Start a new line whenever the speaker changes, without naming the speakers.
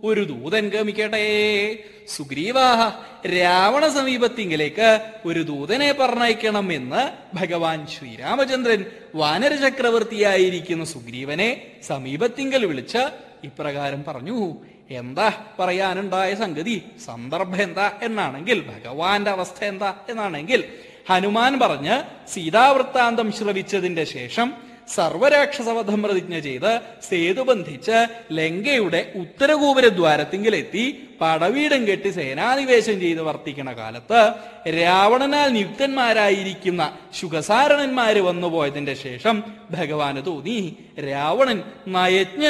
ഒരു ദൂതൻ ഗമിക്കട്ടെ സുഗ്രീവാഹ രാവണ സമീപത്തിങ്കിലേക്ക് ഒരു ദൂതനെ പറഞ്ഞയക്കണം എന്ന് ഭഗവാൻ ശ്രീരാമചന്ദ്രൻ വാനര ചക്രവർത്തിയായിരിക്കുന്ന സുഗ്രീവനെ സമീപത്തിങ്കൽ വിളിച്ച് ഇപ്രകാരം പറഞ്ഞു എന്താ പറയാനുണ്ടായ സംഗതി സന്ദർഭം എന്താ എന്നാണെങ്കിൽ ഭഗവാന്റെ അവസ്ഥ എന്താ എന്നാണെങ്കിൽ ഹനുമാൻ പറഞ്ഞ് സീതാവൃത്താന്തം ശ്രവിച്ചതിന്റെ ശേഷം സർവരാക്ഷസവധം പ്രതിജ്ഞ ചെയ്ത് സേതു ബന്ധിച്ച് ലങ്കയുടെ ഉത്തരഗോപുര ദ്വാരത്തിങ്കിലെത്തി പടവീടം കെട്ടി സേനാനിവേശം ചെയ്ത് വർത്തിക്കണ കാലത്ത് രാവണനാൽ നിയുക്തന്മാരായിരിക്കുന്ന ശുഖസാരണന്മാര് വന്നുപോയതിന്റെ ശേഷം ഭഗവാന് തോന്നി രാവണൻ നയജ്ഞ